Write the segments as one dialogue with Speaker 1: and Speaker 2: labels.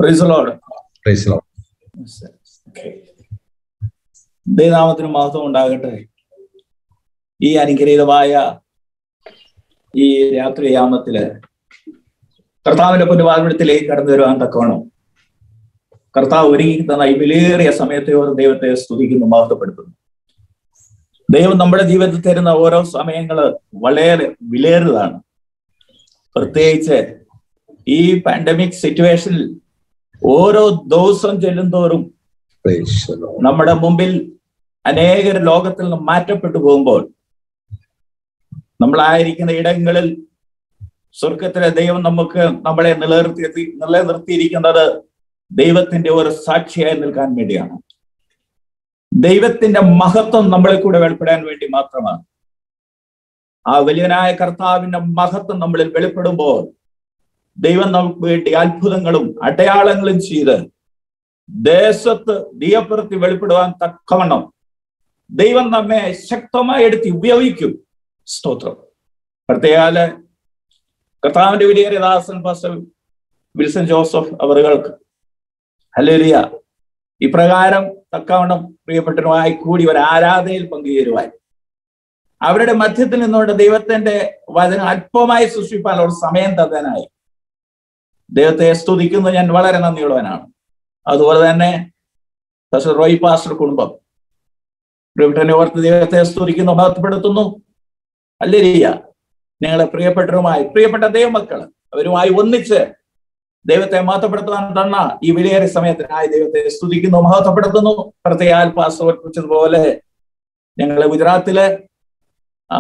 Speaker 1: price load
Speaker 2: praise Lord
Speaker 1: ദൈവനാമത്തിന് മഹത്വം ഉണ്ടാകട്ടെ ഈ അനുഗ്രഹീതമായ ഈ രാത്രിയാമത്തില് കർത്താവിന്റെ പുനവാദത്തിലേക്ക് കടന്നു വരുവാൻ തക്കവണ്ണം കർത്താവ് ഒരുങ്ങി തന്ന ഈ വിലയേറിയ സമയത്തെ ഓരോ ദൈവത്തെ സ്തുതിക്കുന്നു മഹത്വപ്പെടുത്തുന്നു ദൈവം നമ്മുടെ ജീവിതത്തിൽ തരുന്ന ഓരോ സമയങ്ങള് വളരെ വിലയേറിയതാണ് പ്രത്യേകിച്ച് ഈ പാൻഡമിക് സിറ്റുവേഷനിൽ ഓരോ ദിവസം ചെല്ലുന്തോറും
Speaker 2: പ്രൈസ് ലോർഡ്
Speaker 1: നമ്മുടെ മുമ്പിൽ അനേകർ ലോകത്തിൽ നിന്ന് മാറ്റപ്പെട്ടു പോകുമ്പോൾ നമ്മളായിരിക്കുന്ന ഇടങ്ങളിൽ സ്വർഗത്തിലെ ദൈവം നമുക്ക് നമ്മളെ നിലനിർത്തി നിലനിർത്തിയിരിക്കുന്നത് ദൈവത്തിന്റെ ഒരു സാക്ഷിയായി നിൽക്കാൻ വേണ്ടിയാണ് ദൈവത്തിന്റെ മഹത്വം നമ്മളെ കൂടെ വെളിപ്പെടാൻ വേണ്ടി മാത്രമാണ് ആ വലിയനായ കർത്താവിന്റെ മഹത്വം നമ്മളിൽ വെളിപ്പെടുമ്പോൾ ദൈവം നമുക്ക് വേണ്ടി അത്ഭുതങ്ങളും അടയാളങ്ങളും ചെയ്ത് ദേശത്ത് ദീയപ്പുറത്ത് വെളിപ്പെടുവാൻ തക്കവണ്ണം ദൈവം നമ്മെ ശക്തമായി എടുത്ത് ഉപയോഗിക്കും സ്തോത്രം പ്രത്യേകാല് കർത്താവിന്റെ വിലയേറിയ ദാസൻ പാസ്റ്റർ വിൽസൺ ജോസഫ് അവറുകൾക്ക് ഹല്ലേലൂയ ഇപ്രകാരം തക്കവണ്ണം പ്രിയപ്പെട്ടവരുമായി കൂടി ഒരു ആരാധനയിൽ പങ്കുചേരുവാൻ അവരുടെ മധ്യത്തിൽ നിന്നുകൊണ്ട് ദൈവത്തിന്റെ വചനം അല്പമായി സൃഷ്ടിപ്പാൻ ഒരു സമയം തന്നതിനായി ദൈവത്തെ സ്തുതിക്കുന്നു ഞാൻ വളരെ നന്ദിയുള്ളവനാണ് അതുപോലെ തന്നെ പാസ്റ്റർ റോയ് പാസ്റ്റർ കുടുംബം പ്രിയപ്പെട്ടനെ ഓർത്ത് ദൈവത്തെ സ്തുതിക്കുന്നു മഹത്വപ്പെടുത്തുന്നു അല്ലേരിയ ഞങ്ങളെ പ്രിയപ്പെട്ടവരുമായി പ്രിയപ്പെട്ട ദൈവമക്കള് അവരുമായി ഒന്നിച്ച് ദൈവത്തെ മഹത്വപ്പെടുത്താൻ തന്ന ഈ വിലയേറിയ സമയത്തിനായി ദൈവത്തെ സ്തുതിക്കുന്നു മഹത്വപ്പെടുത്തുന്നു പ്രത്യേക പാസ്റ്റർ ഓർപ്പിച്ചതുപോലെ ഞങ്ങള് ഗുജറാത്തിലെ ആ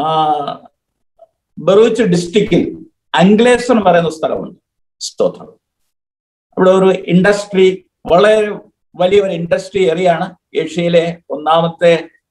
Speaker 1: ബറൂച്ച് ഡിസ്ട്രിക്റ്റിൽ അംഗ്ലേസ് എന്ന് പറയുന്ന സ്ഥലമുണ്ട് സ്തോത്രം അവിടെ ഒരു ഇൻഡസ്ട്രി വളരെ വലിയൊരു ഇൻഡസ്ട്രി ഏരിയയാണ് ഏഷ്യയിലെ ഒന്നാമത്തെ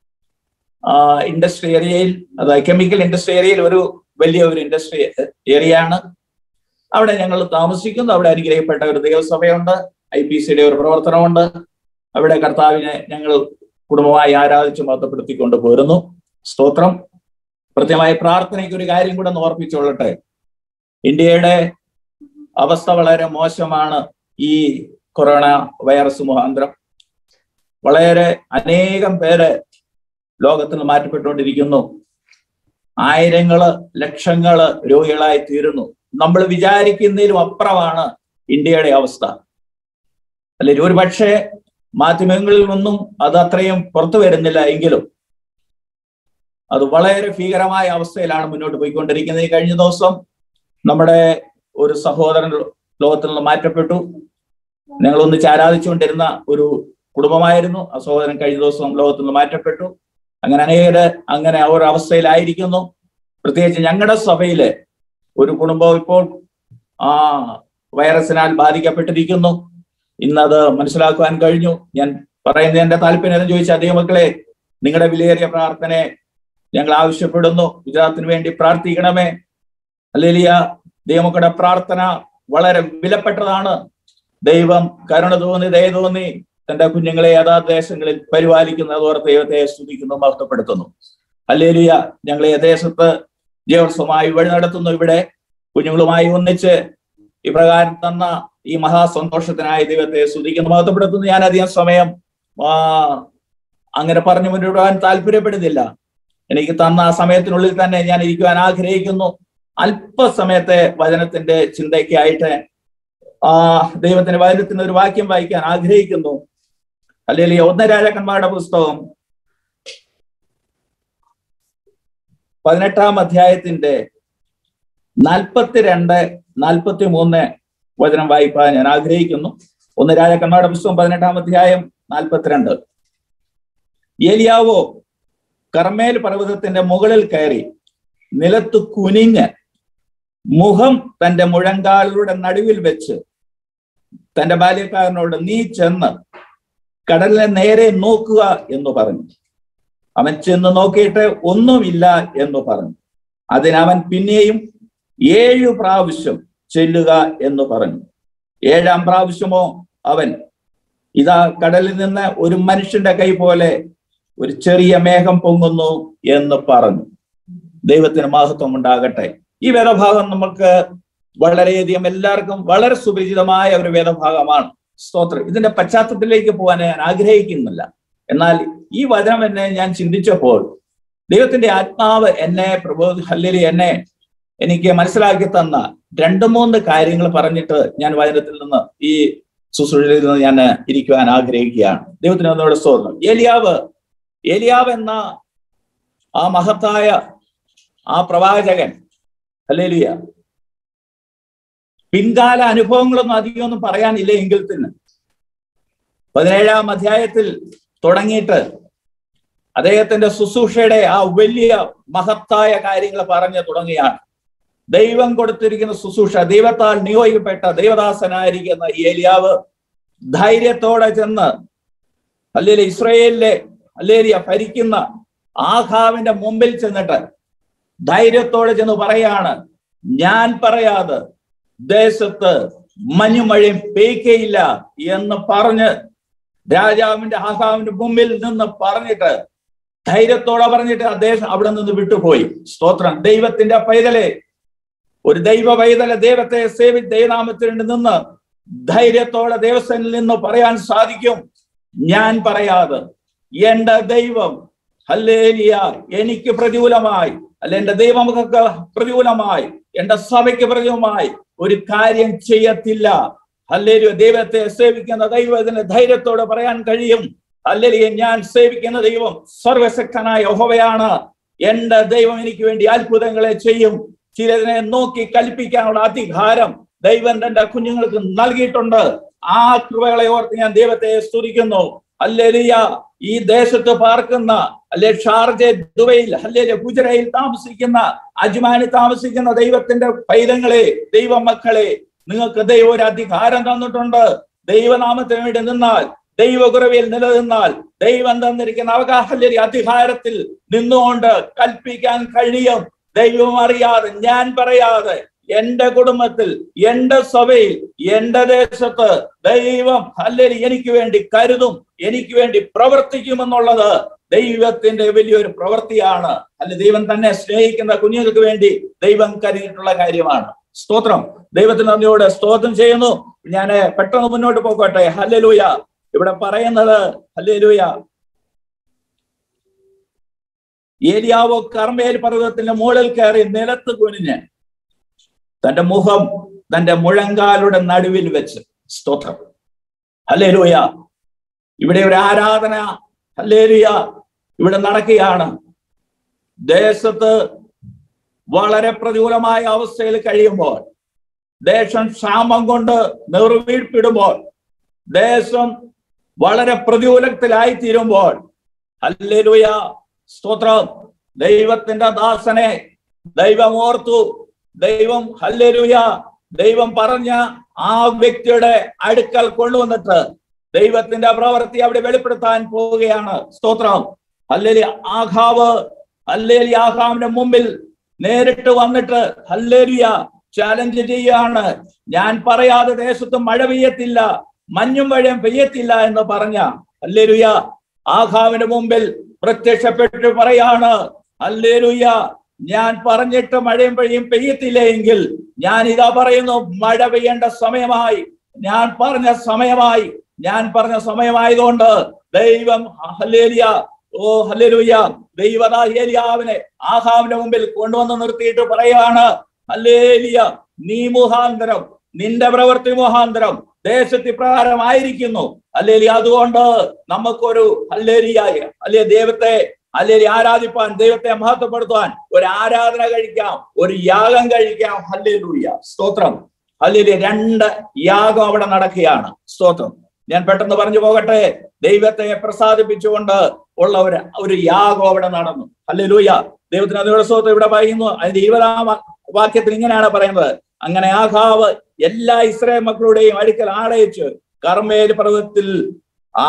Speaker 1: ഇൻഡസ്ട്രി ഏരിയയിൽ അതായത് കെമിക്കൽ ഇൻഡസ്ട്രി ഏരിയയിൽ ഒരു വലിയ ഒരു ഇൻഡസ്ട്രി ഏരിയയാണ് അവിടെ ഞങ്ങൾ താമസിക്കുന്നു അവിടെ അനുഗ്രഹിക്കപ്പെട്ട ഒരു ദൈവസഭയുണ്ട് ഐ പി സിയുടെ ഒരു പ്രവർത്തനമുണ്ട് അവിടെ കർത്താവിനെ ഞങ്ങൾ കുടുംബമായി ആരാധിച്ച് മഹത്വപ്പെടുത്തിക്കൊണ്ട് പോരുന്നു സ്തോത്രം കൃത്യമായി പ്രാർത്ഥനയ്ക്ക് ഒരു കാര്യം കൂടെ ഒന്ന് ഓർപ്പിച്ചുകൊള്ളട്ടെ ഇന്ത്യയുടെ അവസ്ഥ വളരെ മോശമാണ് ഈ കൊറോണ വൈറസ് മുഖാന്തരം വളരെ അനേകം പേര് ലോകത്തിൽ നിന്ന് മാറ്റപ്പെട്ടുകൊണ്ടിരിക്കുന്നു ആയിരങ്ങള് ലക്ഷങ്ങള് രോഗികളായി തീരുന്നു നമ്മൾ വിചാരിക്കുന്നതിലും അപ്പുറമാണ് ഇന്ത്യയുടെ അവസ്ഥ അല്ലെ ഒരു പക്ഷേ മാധ്യമങ്ങളിൽ നിന്നും അത് അത്രയും പുറത്തു വരുന്നില്ല എങ്കിലും അത് വളരെ ഭീകരമായ അവസ്ഥയിലാണ് മുന്നോട്ട് പോയിക്കൊണ്ടിരിക്കുന്നത് ഈ കഴിഞ്ഞ ദിവസം നമ്മുടെ ഒരു സഹോദരൻ ലോകത്തിൽ നിന്ന് മാറ്റപ്പെട്ടു ഞങ്ങൾ ഒന്നിച്ച് ആരാധിച്ചുകൊണ്ടിരുന്ന ഒരു കുടുംബമായിരുന്നു ആ സഹോദരൻ കഴിഞ്ഞ ദിവസം ലോകത്തിൽ നിന്ന് മാറ്റപ്പെട്ടു അങ്ങനെ അനേകര് അങ്ങനെ ആ ഒരു അവസ്ഥയിലായിരിക്കുന്നു പ്രത്യേകിച്ച് ഞങ്ങളുടെ സഭയിലെ ഒരു കുടുംബം ഇപ്പോൾ ആ വൈറസിനാൽ ബാധിക്കപ്പെട്ടിരിക്കുന്നു ഇന്നത് മനസ്സിലാക്കുവാൻ കഴിഞ്ഞു ഞാൻ പറയുന്നത് എന്റെ താല്പര്യം എന്ന് ചോദിച്ചാൽ ദൈവമക്കളെ നിങ്ങളുടെ വിലയേറിയ പ്രാർത്ഥനയെ ഞങ്ങൾ ആവശ്യപ്പെടുന്നു ഗുജറാത്തിന് വേണ്ടി പ്രാർത്ഥിക്കണമേ അല്ലേലിയ ദൈവമക്കളുടെ പ്രാർത്ഥന വളരെ വിലപ്പെട്ടതാണ് ദൈവം കരുണ തോന്നി ദയ തോന്നി തന്റെ കുഞ്ഞുങ്ങളെ യഥാ ദേശങ്ങളിൽ പരിപാലിക്കുന്ന ഓർത്ത് ദൈവത്തെ സ്തുതിക്കുന്നു മഹത്വപ്പെടുത്തുന്നു അല്ലേലിയ ഞങ്ങളെ ദേശത്ത് ജീവത്സവമായി വഴി നടത്തുന്നു ഇവിടെ കുഞ്ഞുങ്ങളുമായി ഒന്നിച്ച് ഇപ്രകാരം തന്ന ഈ മഹാസന്തോഷത്തിനായി ദൈവത്തെ സ്തുതിക്കുന്നു മഹത്വപ്പെടുത്തുന്നു ഞാൻ അധികം സമയം ആ അങ്ങനെ പറഞ്ഞു മുന്നോട്ട് താല്പര്യപ്പെടുന്നില്ല എനിക്ക് തന്ന ആ സമയത്തിനുള്ളിൽ തന്നെ ഞാൻ ഇരിക്കുവാൻ ആഗ്രഹിക്കുന്നു അല്പസമയത്തെ വചനത്തിന്റെ ചിന്തയ്ക്കായിട്ട് ആ ദൈവത്തിന്റെ വചനത്തിന് ഒരു വാക്യം വായിക്കാൻ ആഗ്രഹിക്കുന്നു അല്ലെങ്കിൽ ഒന്ന് രാജാക്കന്മാരുടെ പുസ്തകം പതിനെട്ടാം അധ്യായത്തിന്റെ നാൽപ്പത്തിരണ്ട് നാൽപ്പത്തി മൂന്ന് വചനം വായിപ്പാൻ ഞാൻ ആഗ്രഹിക്കുന്നു ഒന്ന് രാജാക്കന്മാരുടെ പുസ്തകം പതിനെട്ടാം അധ്യായം നാൽപ്പത്തിരണ്ട് ഏലിയാവോ കർമ്മേൽ പർവ്വതത്തിന്റെ മുകളിൽ കയറി നിലത്ത് കുനിഞ്ഞ് മുഖം തന്റെ മുഴങ്കാലുകളുടെ നടുവിൽ വെച്ച് തന്റെ ബാല്യക്കാരനോട് നീ ചെന്ന് കടലിനെ നേരെ നോക്കുക എന്ന് പറഞ്ഞു അവൻ ചെന്ന് നോക്കിയിട്ട് ഒന്നുമില്ല എന്ന് പറഞ്ഞു അതിനവൻ പിന്നെയും ഏഴു പ്രാവശ്യം ചെല്ലുക എന്ന് പറഞ്ഞു ഏഴാം പ്രാവശ്യമോ അവൻ ഇതാ കടലിൽ നിന്ന് ഒരു മനുഷ്യന്റെ കൈ പോലെ ഒരു ചെറിയ മേഘം പൊങ്ങുന്നു എന്ന് പറഞ്ഞു ദൈവത്തിന് മഹത്വം ഉണ്ടാകട്ടെ ഈ വേദഭാഗം നമുക്ക് വളരെയധികം എല്ലാവർക്കും വളരെ സുപരിചിതമായ ഒരു വേദഭാഗമാണ് സ്തോത്രം ഇതിന്റെ പശ്ചാത്തലത്തിലേക്ക് പോകാൻ ഞാൻ ആഗ്രഹിക്കുന്നില്ല എന്നാൽ ഈ വചനം എന്നെ ഞാൻ ചിന്തിച്ചപ്പോൾ ദൈവത്തിന്റെ ആത്മാവ് എന്നെ പ്രബോധ ഹല്ലരി എന്നെ എനിക്ക് മനസ്സിലാക്കി തന്ന രണ്ട് മൂന്ന് കാര്യങ്ങൾ പറഞ്ഞിട്ട് ഞാൻ വചനത്തിൽ നിന്ന് ഈ ശുശ്രൂഷയിൽ നിന്ന് ഞാൻ ഇരിക്കുവാൻ ആഗ്രഹിക്കുകയാണ് ദൈവത്തിന് ഒന്നുകൂടെ സ്തോത്രം ഏലിയാവ് ഏലിയാവ് എന്ന ആ മഹത്തായ ആ പ്രവാചകൻ ഹല്ലേലൂയ പിൻകാല അനുഭവങ്ങളൊന്നും അധികമൊന്നും പറയാനില്ല എങ്കിൽ തന്നെ പതിനേഴാം അധ്യായത്തിൽ തുടങ്ങിയിട്ട് അദ്ദേഹത്തിന്റെ ശുശ്രൂഷയുടെ ആ വലിയ മഹത്തായ കാര്യങ്ങൾ പറഞ്ഞു തുടങ്ങിയാണ് ദൈവം കൊടുത്തിരിക്കുന്ന ശുശ്രൂഷ ദൈവത്താൽ നിയോഗിക്കപ്പെട്ട ദൈവദാസനായിരിക്കുന്ന ഈ ഏലിയാവ് ധൈര്യത്തോടെ ചെന്ന് അല്ലെങ്കിൽ ഇസ്രയേലിലെ അല്ലേലിയ ഭരിക്കുന്ന ആഹാവിന്റെ മുമ്പിൽ ചെന്നിട്ട് ധൈര്യത്തോടെ ചെന്ന് പറയാണ് ഞാൻ പറയാതെ ദേശത്ത് മഞ്ഞുമഴയും പെയ്ക്കയില്ല എന്ന് പറഞ്ഞ് രാജാവിന്റെ ആഹാവിന്റെ മുമ്പിൽ നിന്ന് പറഞ്ഞിട്ട് ധൈര്യത്തോടെ പറഞ്ഞിട്ട് അദ്ദേഹം അവിടെ നിന്ന് വിട്ടുപോയി സ്തോത്രം ദൈവത്തിന്റെ പൈതലെ ഒരു ദൈവ പൈതല ദൈവത്തെ സേവി ദൈവനാമത്തിൽ നിന്ന് ധൈര്യത്തോടെ ദേവസ്ഥനിൽ നിന്ന് പറയാൻ സാധിക്കും ഞാൻ പറയാതെ എന്റെ ദൈവം ഹല്ലേലിയ എനിക്ക് പ്രതികൂലമായി അല്ല എന്റെ ദൈവമൊക്കെ പ്രതികൂലമായി എന്റെ സഭയ്ക്ക് പ്രതികൂലമായി ഒരു കാര്യം ചെയ്യത്തില്ല ഹല്ലേലിയ ദൈവത്തെ സേവിക്കുന്ന ദൈവത്തിന് ധൈര്യത്തോടെ പറയാൻ കഴിയും ഹല്ലേലിയ ഞാൻ സേവിക്കുന്ന ദൈവം സർവശക്തനായ യഹോവയാണ് എന്റെ ദൈവം എനിക്ക് വേണ്ടി അത്ഭുതങ്ങളെ ചെയ്യും ചിലതിനെ നോക്കി കൽപ്പിക്കാനുള്ള അധികാരം ദൈവം തന്റെ കുഞ്ഞുങ്ങൾക്ക് നൽകിയിട്ടുണ്ട് ആ കൃപകളെ ഓർത്ത് ഞാൻ ദൈവത്തെ സ്തുതിക്കുന്നു അല്ലേലിയ ഈ ദേശത്ത് പാർക്കുന്ന അല്ലെ ഷാർജ ദുബൈയിൽ അല്ലെ ഗുജറയിൽ താമസിക്കുന്ന അജ്മാനിൽ താമസിക്കുന്ന ദൈവത്തിന്റെ പൈതങ്ങളെ ദൈവമക്കളെ നിങ്ങൾക്ക് ദൈവം ഒരു അധികാരം തന്നിട്ടുണ്ട് ദൈവനാമത്തിന് വേണ്ടി നിന്നാൽ ദൈവകുറവിൽ നിലനിന്നാൽ ദൈവം തന്നിരിക്കുന്ന അവകാശലരി അധികാരത്തിൽ നിന്നുകൊണ്ട് കൽപ്പിക്കാൻ കഴിയും ദൈവം അറിയാതെ ഞാൻ പറയാതെ എന്റെ കുടുംബത്തിൽ എന്റെ സഭയിൽ എന്റെ ദേശത്ത് ദൈവം അല്ലെങ്കിൽ എനിക്ക് വേണ്ടി കരുതും എനിക്ക് വേണ്ടി പ്രവർത്തിക്കുമെന്നുള്ളത് ദൈവത്തിന്റെ വലിയൊരു പ്രവൃത്തിയാണ് അല്ല ദൈവം തന്നെ സ്നേഹിക്കുന്ന കുഞ്ഞുങ്ങൾക്ക് വേണ്ടി ദൈവം കരുതിയിട്ടുള്ള കാര്യമാണ് സ്തോത്രം ദൈവത്തിന് നന്ദിയോടെ സ്തോത്രം ചെയ്യുന്നു ഞാൻ പെട്ടെന്ന് മുന്നോട്ട് പോകട്ടെ ഹല്ലലൂയ ഇവിടെ പറയുന്നത് ഹല്ലലൂയ ഏലിയാവോ കർമ്മേൽ പർവ്വതത്തിന്റെ മുകളിൽ കയറി നിലത്ത് കുനിഞ്ഞ് തന്റെ മുഖം തന്റെ മുഴങ്കാലുടെ നടുവിൽ വെച്ച് സ്തോത്രം ഹല്ലേലൂയ ഇവിടെ ഒരു ആരാധന ഹല്ലേലൂയ ഇവിടെ നടക്കുകയാണ് ദേശത്ത് വളരെ പ്രതികൂലമായ അവസ്ഥയിൽ കഴിയുമ്പോൾ ദേശം ക്ഷാമം കൊണ്ട് നിർവീഴ്പിടുമ്പോൾ ദേശം വളരെ പ്രതികൂലത്തിലായി തീരുമ്പോൾ ഹല്ലേലൂയ സ്തോത്രം ദൈവത്തിന്റെ ദാസനെ ദൈവം ഓർത്തു ദൈവം ഹല്ലേലൂയ ദൈവം പറഞ്ഞ ആ വ്യക്തിയുടെ അടുക്കൽ കൊണ്ടുവന്നിട്ട് ദൈവത്തിന്റെ പ്രവൃത്തി അവിടെ വെളിപ്പെടുത്താൻ പോവുകയാണ് സ്തോത്രം ഹല്ലേലി ആഘാവ് ഹല്ലേലി ആഘാവിന്റെ മുമ്പിൽ നേരിട്ട് വന്നിട്ട് ഹല്ലേലിയ ചാലഞ്ച് ചെയ്യാണ് ഞാൻ പറയാതെ ദേശത്ത് മഴ പെയ്യത്തില്ല മഞ്ഞും മഴയും പെയ്യത്തില്ല എന്ന് പറഞ്ഞ ഹല്ലേലുയ ആഘാവിന്റെ മുമ്പിൽ പ്രത്യക്ഷപ്പെട്ട് പറയാണ് ഹല്ലേലുയ ഞാൻ പറഞ്ഞിട്ട് മഴയും പെയ്യും പെയ്യത്തില്ല എങ്കിൽ ഞാൻ ഇതാ പറയുന്നു മഴ പെയ്യേണ്ട സമയമായി ഞാൻ പറഞ്ഞ സമയമായി ഞാൻ പറഞ്ഞ സമയമായതുകൊണ്ട് ദൈവം ഹല്ലേലിയ ഓ ഹല്ലേലൂയ ദൈവദാ ഏലിയാവിനെ ആഹാവിന്റെ മുമ്പിൽ കൊണ്ടുവന്ന് നിർത്തിയിട്ട് പറയാണ് ഹല്ലേലിയ നീ മുഖാന്തരം നിന്റെ പ്രവൃത്തി മുഖാന്തരം ദേശത്തി പ്രകാരമായിരിക്കുന്നു അല്ലേലി അതുകൊണ്ട് നമുക്കൊരു ഹല്ലേലിയായ അല്ലെ ദൈവത്തെ അല്ലെങ്കിൽ ആരാധിപ്പാൻ ദൈവത്തെ മഹത്വപ്പെടുത്തുവാൻ ഒരു ആരാധന കഴിക്കാം ഒരു യാഗം കഴിക്കാം ഹല്ലേലൂയ സ്തോത്രം ഹല്ലേലൂയ രണ്ട് യാഗം അവിടെ നടക്കുകയാണ് സ്തോത്രം ഞാൻ പെട്ടെന്ന് പറഞ്ഞു പോകട്ടെ ദൈവത്തെ പ്രസാദിപ്പിച്ചുകൊണ്ട് ഉള്ള ഒരു ഒരു യാഗം അവിടെ നടന്നു ഹല്ലേലൂയ ദൈവത്തിന് അതിനുള്ള സ്തോത്രം ഇവിടെ പറയുന്നു അതിന്റെ ഇരുപതാം വാക്യത്തിൽ ഇങ്ങനെയാണ് പറയുന്നത് അങ്ങനെ ആഹാവ് എല്ലാ ഇസ്രായേൽ മക്കളുടെയും അടുക്കൽ ആളയച്ച് കർമ്മേൽ പർവ്വതത്തിൽ ആ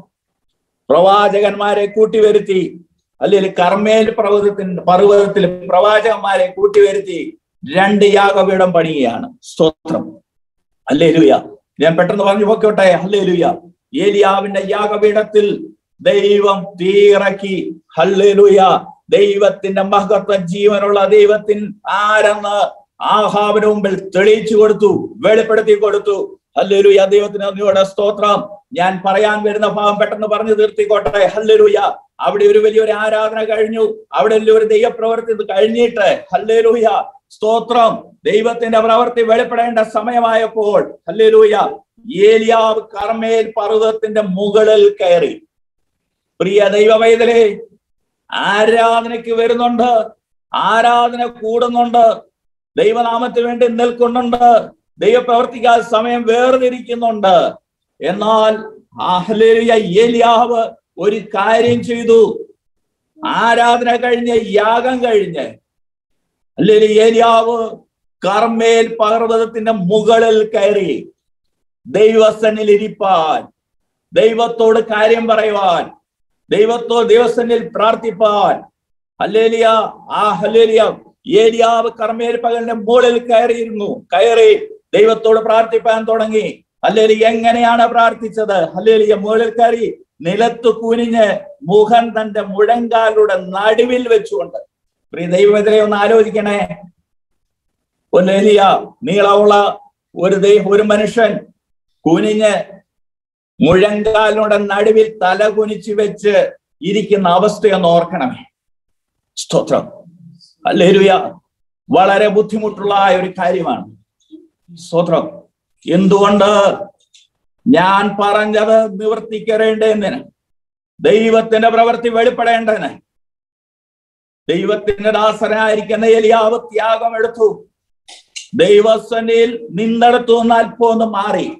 Speaker 1: പ്രവാചകന്മാരെ കൂട്ടിവരുത്തി അല്ലെങ്കിൽ കർമ്മേൽ പർവ്വതത്തിൽ പർവ്വതത്തിൽ പ്രവാചകന്മാരെ കൂട്ടിവരുത്തി രണ്ട് യാഗപീഠം പണിയുകയാണ് സ്തോത്രം അല്ലേ ലുയ ഞാൻ പെട്ടെന്ന് പറഞ്ഞു പോക്കോട്ടെ ഹല്ലേ ലുയ ഏലിയാവിന്റെ യാഗപീഠത്തിൽ ദൈവം തീറക്കി ഹല്ലേലൂയ ദൈവത്തിന്റെ മഹത്വം ജീവനുള്ള ദൈവത്തിൻ ആരെന്ന് ആഹാവിന് മുമ്പിൽ തെളിയിച്ചു കൊടുത്തു വെളിപ്പെടുത്തി കൊടുത്തു ഹല്ലേലൂയ ദൈവത്തിന് നന്ദിയോടെ സ്തോത്രം ഞാൻ പറയാൻ വരുന്ന ഭാഗം പെട്ടെന്ന് പറഞ്ഞു തീർത്തിക്കോട്ടെ ഹല്ലേലൂയ അവിടെ ഒരു വലിയൊരു ആരാധന കഴിഞ്ഞു അവിടെ ഒരു ദൈവപ്രവർത്തി ഇത് കഴിഞ്ഞിട്ട് ഹല്ലേലൂയ സ്തോത്രം ദൈവത്തിന്റെ പ്രവർത്തി വെളിപ്പെടേണ്ട സമയമായപ്പോൾ ഹല്ലേലൂയ ഏലിയാവ് കർമ്മേൽ പർവ്വതത്തിന്റെ മുകളിൽ കയറി പ്രിയ ദൈവ വൈതലേ ആരാധനയ്ക്ക് വരുന്നുണ്ട് ആരാധന കൂടുന്നുണ്ട് ദൈവനാമത്തിന് വേണ്ടി നിൽക്കുന്നുണ്ട് ദൈവപ്രവർത്തിക്കാൻ സമയം വേർതിരിക്കുന്നുണ്ട് എന്നാൽ ആഹ്ലേലിയ ഏലിയാവ് ഒരു കാര്യം ചെയ്തു ആരാധന കഴിഞ്ഞ് യാഗം കഴിഞ്ഞ് അല്ലെങ്കിൽ ഏലിയാവ് കർമ്മേൽ പർവ്വതത്തിന്റെ മുകളിൽ കയറി ദൈവസന്നിൽ ഇരിപ്പാൻ ദൈവത്തോട് കാര്യം പറയുവാൻ ദൈവത്തോ ദൈവസന്നിൽ പ്രാർത്ഥിപ്പാൻ ഹല്ലേലിയ ആ ഹല്ലേലിയ ഏലിയാവ് കർമ്മേൽ പകലിന്റെ മുകളിൽ കയറിയിരുന്നു കയറി ദൈവത്തോട് പ്രാർത്ഥിപ്പാൻ തുടങ്ങി ഹല്ലേലി എങ്ങനെയാണ് പ്രാർത്ഥിച്ചത് ഹല്ലേലിയ മുകളിൽ കയറി നിലത്ത് കുനിഞ്ഞ് മുഖം തന്റെ മുഴങ്കാലുടെ നടുവിൽ വെച്ചുകൊണ്ട് പ്രിയ ദൈവത്തിനെ ഒന്ന് ആലോചിക്കണേ ഒരു എലിയ നീളമുള്ള ഒരു ദൈവ ഒരു മനുഷ്യൻ കുനിഞ്ഞ് മുഴങ്കാലുടെ നടുവിൽ തല കുനിച്ചു വെച്ച് ഇരിക്കുന്ന അവസ്ഥയൊന്ന് ഓർക്കണമേ സ്തോത്രം അല്ലേലുയ വളരെ ബുദ്ധിമുട്ടുള്ള ഒരു കാര്യമാണ് സ്തോത്രം എന്തുകൊണ്ട് ഞാൻ പറഞ്ഞത് നിവർത്തിക്കറേണ്ടതിന് ദൈവത്തിന്റെ പ്രവൃത്തി വെളിപ്പെടേണ്ടതിന് ദൈവത്തിന്റെ ദാസനായിരിക്കുന്ന എലിയാവ് ത്യാഗം എടുത്തു ദൈവസനിൽ നിന്നെടുത്തു നിന്ന് അല്പം ഒന്ന് മാറി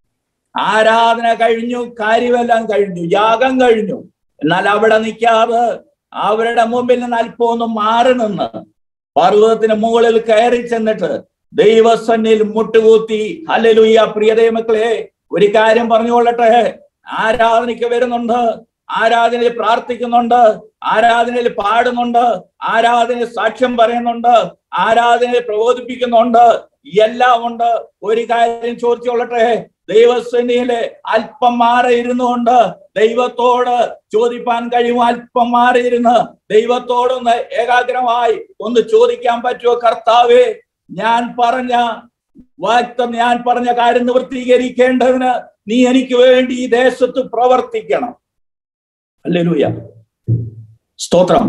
Speaker 1: ആരാധന കഴിഞ്ഞു കാര്യമെല്ലാം കഴിഞ്ഞു യാഗം കഴിഞ്ഞു എന്നാൽ അവിടെ നിൽക്കാതെ അവരുടെ മുമ്പിൽ നിന്ന് അല്പം ഒന്ന് മാറി നിന്ന് പർവ്വതത്തിന് മുകളിൽ കയറി ചെന്നിട്ട് ദൈവസന്നിൽ മുട്ടുകൂത്തി ഹല്ലേലൂയ പ്രിയ ദൈവമക്കളെ ഒരു കാര്യം പറഞ്ഞുകൊള്ളട്ടെ ആരാധനയ്ക്ക് വരുന്നുണ്ട് ആരാധനയിൽ പ്രാർത്ഥിക്കുന്നുണ്ട് ആരാധനയിൽ പാടുന്നുണ്ട് ആരാധനയിൽ സാക്ഷ്യം പറയുന്നുണ്ട് ആരാധനയിൽ പ്രബോധിപ്പിക്കുന്നുണ്ട് എല്ലാം ഉണ്ട് ഒരു കാര്യം ചോദിച്ചോളട്ടെ ദൈവസേനയില് അല്പം മാറി ഇരുന്നുകൊണ്ട് ദൈവത്തോട് ചോദിപ്പാൻ കഴിയും അല്പം മാറി ഇരുന്ന് ദൈവത്തോടൊന്ന് ഏകാഗ്രമായി ഒന്ന് ചോദിക്കാൻ പറ്റുമോ കർത്താവേ ഞാൻ പറഞ്ഞ വാക്തം ഞാൻ പറഞ്ഞ കാര്യം നിവൃത്തീകരിക്കേണ്ടതിന് നീ എനിക്ക് വേണ്ടി ഈ ദേശത്ത് പ്രവർത്തിക്കണം ഹല്ലേലൂയ സ്തോത്രം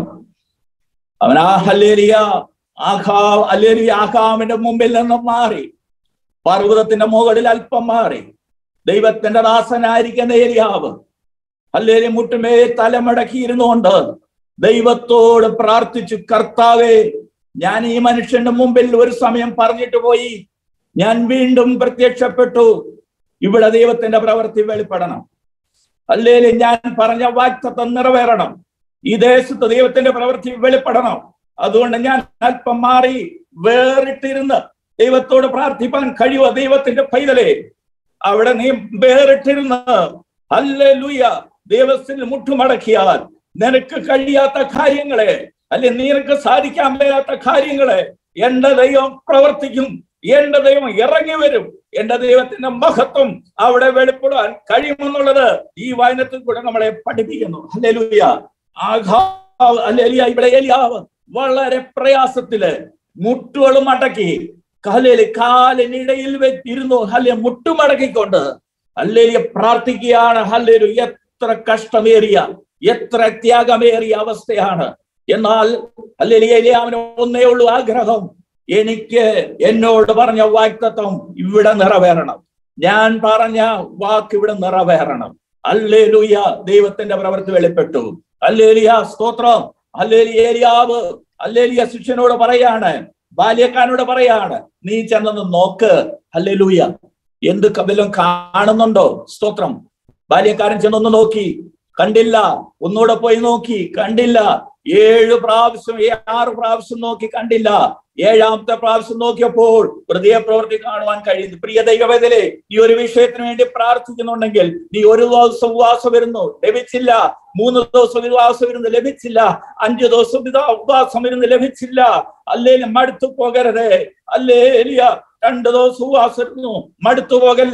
Speaker 1: അവൻ ആ ഹല്ലേലിയ ആഖാ ഹല്ലേലിയ ആഖാമിന്റെ മുമ്പിൽ നിന്നും മാറി പർവ്വതത്തിന്റെ മുകളിൽ അല്പം മാറി ദൈവത്തിന്റെ ദാസനായിരിക്കുന്ന ഏരിയാവ് ഹല്ലേലി മുട്ടുമേ തലമടക്കിയിരുന്നുകൊണ്ട് ദൈവത്തോട് പ്രാർത്ഥിച്ചു കർത്താവേ ഞാൻ ഈ മനുഷ്യന്റെ മുമ്പിൽ ഒരു സമയം പറഞ്ഞിട്ട് പോയി ഞാൻ വീണ്ടും പ്രത്യക്ഷപ്പെട്ടു ഇവിടെ ദൈവത്തിന്റെ പ്രവൃത്തി വെളിപ്പെടണം അല്ലേല് ഞാൻ പറഞ്ഞ വാക്തത്വം നിറവേറണം ഈ ദേശത്ത് ദൈവത്തിന്റെ പ്രവൃത്തി വെളിപ്പെടണം അതുകൊണ്ട് ഞാൻ അല്പം മാറി വേറിട്ടിരുന്ന് ദൈവത്തോട് പ്രാർത്ഥിപ്പാൻ കഴിയുക ദൈവത്തിന്റെ പൈതലേ അവിടെ നീ വേറിട്ടിരുന്ന് അല്ലേ ലൂയ ദൈവത്തിന് മുട്ടുമടക്കിയാൽ നിനക്ക് കഴിയാത്ത കാര്യങ്ങളെ അല്ലെ നിനക്ക് സാധിക്കാൻ മേലാത്ത കാര്യങ്ങളെ എന്റെ ദൈവം പ്രവർത്തിക്കും എന്റെ ദൈവം ഇറങ്ങി വരും എന്റെ ദൈവത്തിന്റെ മഹത്വം അവിടെ വെളിപ്പെടാൻ കഴിയുമെന്നുള്ളത് ഈ വായനത്തിൽ കൂടെ നമ്മളെ പഠിപ്പിക്കുന്നു അല്ലെലുയ ആഘാ അല്ലെലിയ ഇവിടെ എലിയാവ് വളരെ പ്രയാസത്തില് മുട്ടുകളും അടക്കി കാലില് കാലിനിടയിൽ വെച്ചിരുന്നു ഹല്ലെ മുട്ടുമടക്കിക്കൊണ്ട് ഹല്ലേലിയ പ്രാർത്ഥിക്കുകയാണ് ഹല്ലേലു എത്ര കഷ്ടമേറിയ എത്ര ത്യാഗമേറിയ അവസ്ഥയാണ് എന്നാൽ ഹല്ലേലിയ എലിയാവിന് ഒന്നേ ഉള്ളൂ ആഗ്രഹം എനിക്ക് എന്നോട് പറഞ്ഞ വാക്തത്വം ഇവിടെ നിറവേറണം ഞാൻ പറഞ്ഞ വാക്ക് ഇവിടെ നിറവേറണം അല്ലേലൂയ ദൈവത്തിന്റെ പ്രവൃത്തി വെളിപ്പെട്ടു അല്ലേലിയ സ്തോത്രം അല്ലേലിയ ഏലിയാവ് അല്ലേലിയ ശിഷ്യനോട് പറയാണ് ബാല്യക്കാരനോട് പറയാണ് നീ ചെന്നൊന്ന് നോക്ക് അല്ലേലൂയ എന്ത് കബിലും കാണുന്നുണ്ടോ സ്തോത്രം ബാല്യക്കാരൻ ചെന്നൊന്ന് നോക്കി കണ്ടില്ല ഒന്നുകൂടെ പോയി നോക്കി കണ്ടില്ല ഏഴ് പ്രാവശ്യം ആറ് പ്രാവശ്യം നോക്കി കണ്ടില്ല ഏഴാമത്തെ പ്രാവശ്യം നോക്കിയപ്പോൾ ഹൃദയ പ്രവൃത്തി കാണുവാൻ കഴിയുന്നു പ്രിയ ദൈവവേദലെ നീ ഒരു വിഷയത്തിന് വേണ്ടി പ്രാർത്ഥിക്കുന്നുണ്ടെങ്കിൽ നീ ഒരു ദിവസം ഉപവാസം വരുന്നു ലഭിച്ചില്ല മൂന്ന് ദിവസം ഉപവാസം ഇരുന്ന് ലഭിച്ചില്ല അഞ്ചു ദിവസം ഉപവാസം ഇരുന്ന് ലഭിച്ചില്ല അല്ലേലും മടുത്തു പോകരുതേ അല്ലേലിയ രണ്ടു ദിവസം ഉപവാസം ഇരുന്നു മടുത്തു പോകല്ലേ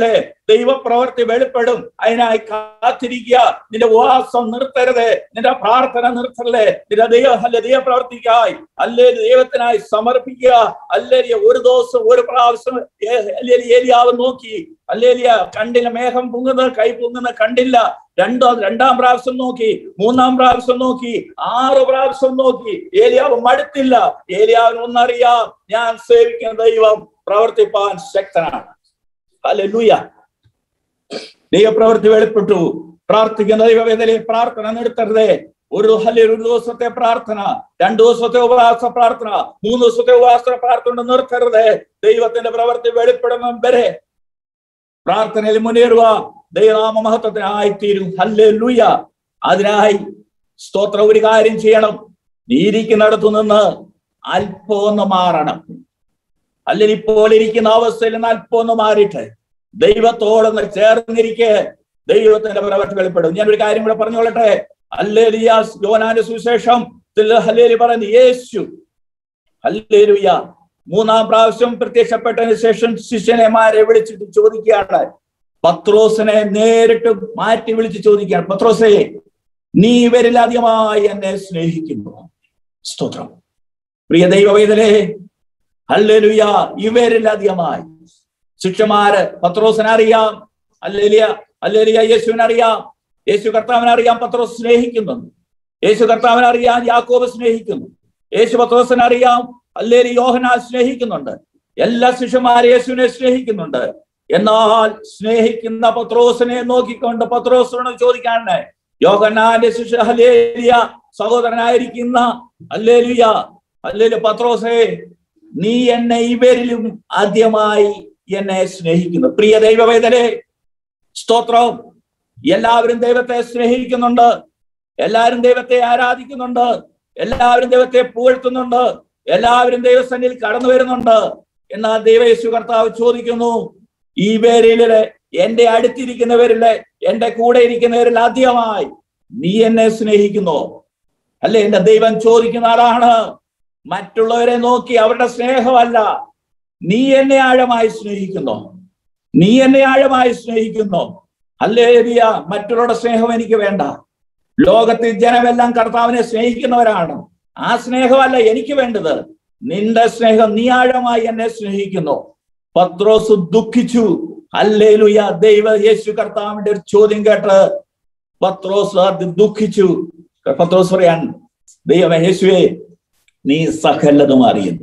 Speaker 1: ദൈവപ്രവർത്തി വെളിപ്പെടും അതിനായി കാത്തിരിക്കുക നിന്റെ ഉപവാസം നിർത്തരുത് നിന്റെ പ്രാർത്ഥന നിർത്തല്ലേ നിന്റെ ദൈവ അല്ല ദൈവപ്രവർത്തിക്കായി അല്ലേ ദൈവത്തിനായി സമർപ്പിക്കുക അല്ലേ ഒരു ദിവസം ഒരു പ്രാവശ്യം അല്ലേ ഏലിയാവ് നോക്കി അല്ലേലിയ കണ്ടില്ല മേഘം പൊങ്ങുന്നത് കൈ പൊങ്ങുന്നത് കണ്ടില്ല രണ്ടോ രണ്ടാം പ്രാവശ്യം നോക്കി മൂന്നാം പ്രാവശ്യം നോക്കി ആറ് പ്രാവശ്യം നോക്കി ഏലിയാവ് മടുത്തില്ല ഏലിയാവിന് ഒന്നറിയാം ഞാൻ സേവിക്കുന്ന ദൈവം പ്രവർത്തിപ്പാൻ ശക്തനാണ് അല്ലെ ലൂയ ദൈവപ്രവൃത്തി വെളിപ്പെട്ടു പ്രാർത്ഥിക്കുന്ന ദൈവവേദനയെ പ്രാർത്ഥന നിർത്തരുതേ ഒരു ഹല്ലെ ഒരു ദിവസത്തെ പ്രാർത്ഥന രണ്ടു ദിവസത്തെ ഉപവാസ പ്രാർത്ഥന മൂന്ന് ദിവസത്തെ ഉപവാസ പ്രാർത്ഥന നിർത്തരുതേ ദൈവത്തിന്റെ പ്രവൃത്തി വെളിപ്പെടണം വരെ പ്രാർത്ഥനയിൽ മുന്നേറുക ദൈവനാമ മഹത്വത്തിനായി തീരും ഹല്ലേ ലൂയ അതിനായി സ്തോത്രം ഒരു കാര്യം ചെയ്യണം നീ ഇരിക്കുന്നിടത്തു നിന്ന് അല്പം ഒന്ന് മാറണം അല്ലെങ്കിൽ ഇപ്പോൾ ഇരിക്കുന്ന അവസ്ഥയിൽ നിന്ന് അല്പം ഒന്ന് മാറിയിട്ട് ദൈവത്തോടൊന്ന് ചേർന്നിരിക്കെ ദൈവത്തിന്റെ പ്രവർത്തി വെളിപ്പെടും ഞാൻ ഒരു കാര്യം കൂടെ പറഞ്ഞുകൊള്ളട്ടെ അല്ലേലിയാസ് യോനാന്റെ സുവിശേഷം ഹല്ലേലി പറയുന്നു യേശു ഹല്ലേലുയ മൂന്നാം പ്രാവശ്യം പ്രത്യക്ഷപ്പെട്ടതിന് ശേഷം ശിഷ്യനെമാരെ വിളിച്ചിട്ട് ചോദിക്കുകയാണ് പത്രോസിനെ നേരിട്ട് മാറ്റി വിളിച്ച് ചോദിക്കുകയാണ് പത്രോസേ നീ ഇവരിലധികമായി എന്നെ സ്നേഹിക്കുന്നു സ്തോത്രം പ്രിയ ദൈവവേദനെ ഹല്ലേലുയ ഇവരിലധികമായി ശിഷ്യമാര് പത്രോസിനെ അറിയാം അല്ലേലിയ അല്ലേലിയ യേശുവിനെ അറിയാം യേശു കർത്താവിനെ അറിയാം പത്രോസ് സ്നേഹിക്കുന്നുണ്ട് യേശു കർത്താവിനെ അറിയാം യാക്കോബ് സ്നേഹിക്കുന്നു യേശു പത്രോസിനെ അറിയാം അല്ലേലി യോഹന സ്നേഹിക്കുന്നുണ്ട് എല്ലാ ശിഷ്യന്മാരെ യേശുവിനെ സ്നേഹിക്കുന്നുണ്ട് എന്നാൽ സ്നേഹിക്കുന്ന പത്രോസിനെ നോക്കിക്കൊണ്ട് പത്രോസിനോട് ചോദിക്കാണ് യോഹനാന്റെ ശിഷ്യ ഹലേലിയ സഹോദരനായിരിക്കുന്ന അല്ലേലിയ അല്ലേലു പത്രോസേ നീ എന്നെ ഇവരിലും ആദ്യമായി എന്നെ സ്നേഹിക്കുന്നു പ്രിയ ദൈവവേദനെ സ്തോത്രം എല്ലാവരും ദൈവത്തെ സ്നേഹിക്കുന്നുണ്ട് എല്ലാവരും ദൈവത്തെ ആരാധിക്കുന്നുണ്ട് എല്ലാവരും ദൈവത്തെ പുകഴ്ത്തുന്നുണ്ട് എല്ലാവരും ദൈവസന്നിധിയിൽ കടന്നു വരുന്നുണ്ട് എന്നാൽ ദൈവേശു കർത്താവ് ചോദിക്കുന്നു ഈ പേരിലെ എന്റെ അടുത്തിരിക്കുന്നവരിലെ എന്റെ കൂടെ ഇരിക്കുന്നവരിൽ ആദ്യമായി നീ എന്നെ സ്നേഹിക്കുന്നു അല്ലെ എന്റെ ദൈവം ചോദിക്കുന്ന ആളാണ് മറ്റുള്ളവരെ നോക്കി അവരുടെ സ്നേഹമല്ല നീ എന്നെ ആഴമായി സ്നേഹിക്കുന്നു നീ എന്നെ ആഴമായി സ്നേഹിക്കുന്നു അല്ലേ മറ്റുള്ളവരുടെ സ്നേഹം എനിക്ക് വേണ്ട ലോകത്തിൽ ജനമെല്ലാം കർത്താവിനെ സ്നേഹിക്കുന്നവരാണ് ആ സ്നേഹമല്ല എനിക്ക് വേണ്ടത് നിന്റെ സ്നേഹം നീ ആഴമായി എന്നെ സ്നേഹിക്കുന്നു പത്രോസ് ദുഃഖിച്ചു അല്ലേലുയ ദൈവ യേശു കർത്താവിന്റെ ഒരു ചോദ്യം കേട്ട് പത്രോസ് അത് ദുഃഖിച്ചു പത്രോസ് പറയാൻ ദൈവമേ യേശുവേ നീ സകലതും അറിയുന്നു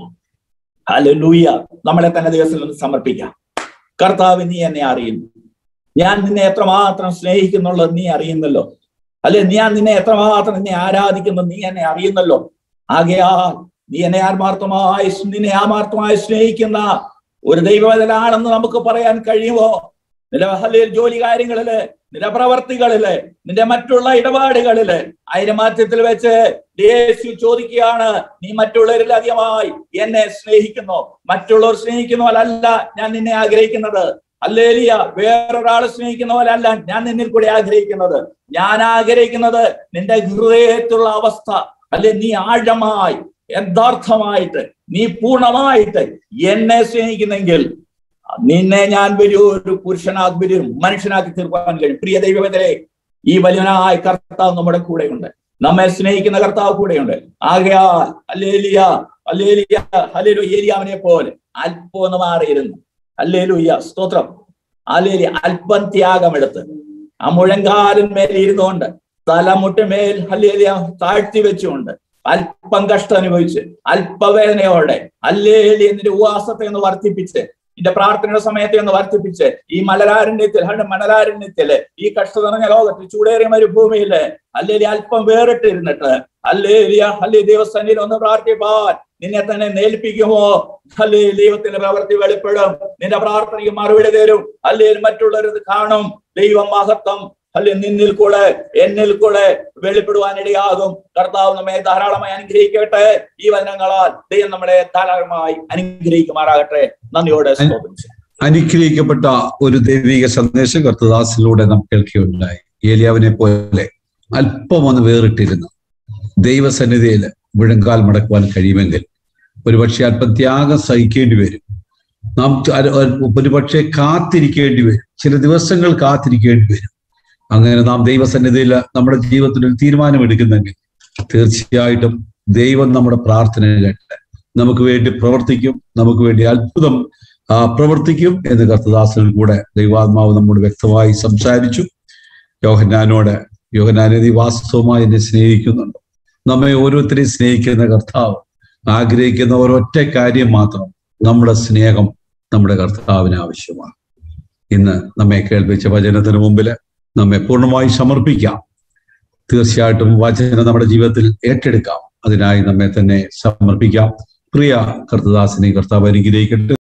Speaker 1: ഹല്ലേലൂയ നമ്മളെ തന്നെ ദിവസത്തിൽ നിന്ന് സമർപ്പിക്കാം കർത്താവ് നീ എന്നെ അറിയുന്നു ഞാൻ നിന്നെ എത്രമാത്രം സ്നേഹിക്കുന്നുള്ളത് നീ അറിയുന്നല്ലോ അല്ലെ ഞാൻ നിന്നെ എത്രമാത്രം നിന്നെ ആരാധിക്കുന്നു നീ എന്നെ അറിയുന്നല്ലോ ആകയാ നീ എന്നെ ആത്മാർത്ഥമായി നിന്നെ ആത്മാർത്ഥമായി സ്നേഹിക്കുന്ന ഒരു ദൈവവതലാണെന്ന് നമുക്ക് പറയാൻ കഴിയുമോ നിന്റെ ഹല്ലേൽ ജോലി കാര്യങ്ങളില് നിന്റെ പ്രവർത്തികളില് നിന്റെ മറ്റുള്ള ഇടപാടുകളില് അതിന്റെ മാധ്യത്തിൽ വെച്ച് യേശു ചോദിക്കുകയാണ് നീ മറ്റുള്ളവരിൽ അധികമായി എന്നെ സ്നേഹിക്കുന്നു മറ്റുള്ളവർ സ്നേഹിക്കുന്ന പോലല്ല ഞാൻ നിന്നെ ആഗ്രഹിക്കുന്നത് അല്ലേലിയ വേറൊരാളെ സ്നേഹിക്കുന്ന പോലല്ല ഞാൻ നിന്നിൽ കൂടി ആഗ്രഹിക്കുന്നത് ഞാൻ ആഗ്രഹിക്കുന്നത് നിന്റെ ഹൃദയത്തിലുള്ള അവസ്ഥ അല്ലെ നീ ആഴമായി യഥാർത്ഥമായിട്ട് നീ പൂർണ്ണമായിട്ട് എന്നെ സ്നേഹിക്കുന്നെങ്കിൽ നിന്നെ ഞാൻ വലിയൊരു പുരുഷനാക്കി വലിയൊരു മനുഷ്യനാക്കി തീർക്കാൻ കഴിയും പ്രിയ ദൈവത്തിലെ ഈ വലിയനായ കർത്താവ് നമ്മുടെ കൂടെയുണ്ട് നമ്മെ സ്നേഹിക്കുന്ന കർത്താവ് കൂടെയുണ്ട് ആകയാൽ അല്ലേലിയ അല്ലേലിയ അല്ലേലു ഏലിയാവിനെ പോലെ അല്പം ഒന്ന് മാറിയിരുന്നു അല്ലേലുയ്യ സ്തോത്രം അല്ലേലി അല്പം ത്യാഗമെടുത്ത് ആ മുഴങ്കാലിന്മേൽ ഇരുന്നുകൊണ്ട് തലമുട്ടുമേൽ അല്ലേലിയ താഴ്ത്തി വെച്ചുകൊണ്ട് അല്പം കഷ്ടം അനുഭവിച്ച് അല്പവേദനയോടെ അല്ലേലി എന്നിന്റെ ഉപവാസത്തെ ഒന്ന് വർദ്ധിപ്പിച്ച് നിന്റെ പ്രാർത്ഥനയുടെ സമയത്തെ ഒന്ന് വർദ്ധിപ്പിച്ച് ഈ മലരാരണ്യത്തിൽ മണലാരണ്യത്തില് ഈ കഷ്ടത നിറഞ്ഞ ലോകത്തിൽ ചൂടേറിയ മരുഭൂമിയില് അല്ലെങ്കിൽ അല്പം വേറിട്ടിരുന്നിട്ട് അല്ലേലിയ അല്ലേ ദൈവസന്നിധിയിൽ ഒന്ന് പ്രാർത്ഥിപ്പാൻ നിന്നെ തന്നെ നേൽപ്പിക്കുമോ അല്ലേ ദൈവത്തിന്റെ പ്രവൃത്തി വെളിപ്പെടും നിന്റെ പ്രാർത്ഥനയ്ക്ക് മറുപടി തരും അല്ലേ മറ്റുള്ളവരത് കാണും ദൈവം മഹത്വം അല്ലെ നിന്നിൽ കൂടെ എന്നിൽ കൂടെ വെളിപ്പെടുവാനിടയാകും കർത്താവ് നമ്മെ ധാരാളമായി അനുഗ്രഹിക്കട്ടെ ഈ വചനങ്ങളാൽ ദൈവം നമ്മളെ ധാരാളമായി അനുഗ്രഹിക്കുമാറാകട്ടെ നന്ദിയോടെ സ്തോത്രം
Speaker 2: അനുഗ്രഹിക്കപ്പെട്ട ഒരു ദൈവിക സന്ദേശം കർത്തദാസിലൂടെ നാം കേൾക്കുകയുണ്ടായി ഏലിയാവിനെ പോലെ അല്പം ഒന്ന് വേറിട്ടിരുന്നു ദൈവസന്നിധിയിൽ മുഴങ്കാൽ മടക്കുവാൻ കഴിയുമെങ്കിൽ ഒരുപക്ഷെ അല്പം ത്യാഗം സഹിക്കേണ്ടി വരും നാം ഒരുപക്ഷെ കാത്തിരിക്കേണ്ടി വരും ചില ദിവസങ്ങൾ കാത്തിരിക്കേണ്ടി വരും അങ്ങനെ നാം ദൈവസന്നിധിയിൽ നമ്മുടെ ജീവിതത്തിൽ ഒരു തീരുമാനമെടുക്കുന്നെങ്കിൽ തീർച്ചയായിട്ടും ദൈവം നമ്മുടെ പ്രാർത്ഥന കേട്ട് നമുക്ക് വേണ്ടി പ്രവർത്തിക്കും നമുക്ക് വേണ്ടി അത്ഭുതം പ്രവർത്തിക്കും എന്ന് കർത്തദാസനിൽ കൂടെ ദൈവാത്മാവ് നമ്മോട് വ്യക്തമായി സംസാരിച്ചു യോഹന്നാനോട് യോഹന്നാനെ നീ വാസ്തവമായി എന്നെ സ്നേഹിക്കുന്നുണ്ട് നമ്മെ ഓരോരുത്തരെയും സ്നേഹിക്കുന്ന കർത്താവ് ആഗ്രഹിക്കുന്ന ഒരൊറ്റ കാര്യം മാത്രം നമ്മുടെ സ്നേഹം നമ്മുടെ കർത്താവിന് ആവശ്യമാണ് ഇന്ന് നമ്മെ കേൾപ്പിച്ച വചനത്തിന് മുമ്പിൽ നമ്മെ പൂർണ്ണമായി സമർപ്പിക്കാം തീർച്ചയായിട്ടും വചനം നമ്മുടെ ജീവിതത്തിൽ ഏറ്റെടുക്കാം അതിനായി നമ്മെ തന്നെ സമർപ്പിക്കാം പ്രിയ കർത്തദാസിനെ കർത്താവ് അനുഗ്രഹിക്കട്ടെ